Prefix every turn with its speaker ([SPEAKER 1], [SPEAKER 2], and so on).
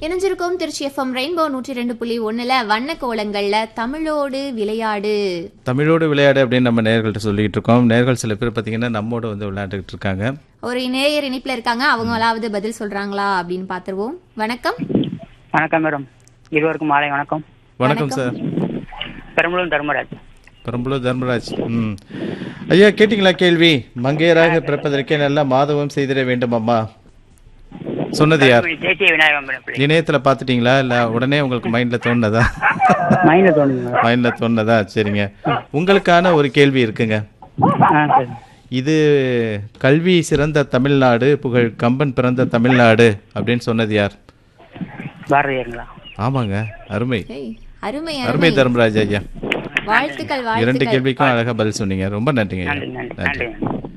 [SPEAKER 1] இணைஞ்சிருக்கோம் Trichy FM rainbow நூற்றி ரெண்டு புள்ளி ஒண்ணுல வண்ண கோலங்கள்ல தமிழோடு விளையாடு
[SPEAKER 2] தமிழோடு விளையாடு அப்படின்னு நம்ம நேர்கள்ட்ட சொல்லிட்டு இருக்கோம் நேர்கள் சில பேர் பார்த்தீங்கன்னா நம்மோட வந்து விளையாண்டுக்கிட்டு இருக்காங்க
[SPEAKER 1] ஒரு நேயர் இணைப்புல இருக்காங்க அவங்களாவது பதில் சொல்றாங்களா அப்படின்னு பாத்துருவோம் வணக்கம்
[SPEAKER 3] வணக்கம் மேடம் இருவருக்கும் மாலை வணக்கம்
[SPEAKER 2] வணக்கம் சார்
[SPEAKER 3] பெரம்பலூர் தர்மராஜ்
[SPEAKER 2] பெரம்பலூர் தர்மராஜ் ம் ஐயா கேட்டிங்களா கேள்வி மங்கையராக பிறப்பதற்கே நல்ல மாதவம் செய்திட வேண்டும் அம்மா சொன்னது யார்
[SPEAKER 3] தேசிய விநாயகம் பிள்ளை
[SPEAKER 2] இணையத்துல பாத்துட்டீங்களா இல்ல உடனே உங்களுக்கு மைண்ட்ல தோணுனதா
[SPEAKER 3] மைண்ட்ல தோணுங்க மேடம்
[SPEAKER 2] மைண்ட்ல தோணுனதா சரிங்க உங்களுக்கான ஒரு கேள்வி இருக்குங்க
[SPEAKER 3] ஆ சரி
[SPEAKER 2] இது கல்வி சிறந்த தமிழ்நாடு புகழ் கம்பன் பிறந்த தமிழ்நாடு அப்படின்னு சொன்னது யார்
[SPEAKER 3] பாரதியாருங்களா
[SPEAKER 2] ஆமாங்க அருமை
[SPEAKER 1] ஏய், அருமை
[SPEAKER 2] அருமை
[SPEAKER 1] அருமை
[SPEAKER 2] தர்மராஜ் ஐயா
[SPEAKER 1] வாழ்த்துக்கள்
[SPEAKER 2] இரண்டு
[SPEAKER 1] வாழ்த்துக்கள்
[SPEAKER 2] கேள்விக்கும் அழகா பதில் சொன்னீங்க ரொம்ப நன்றிங்க ஐயா
[SPEAKER 3] நன்றி நன்றி
[SPEAKER 2] நன்றி
[SPEAKER 3] நன்றி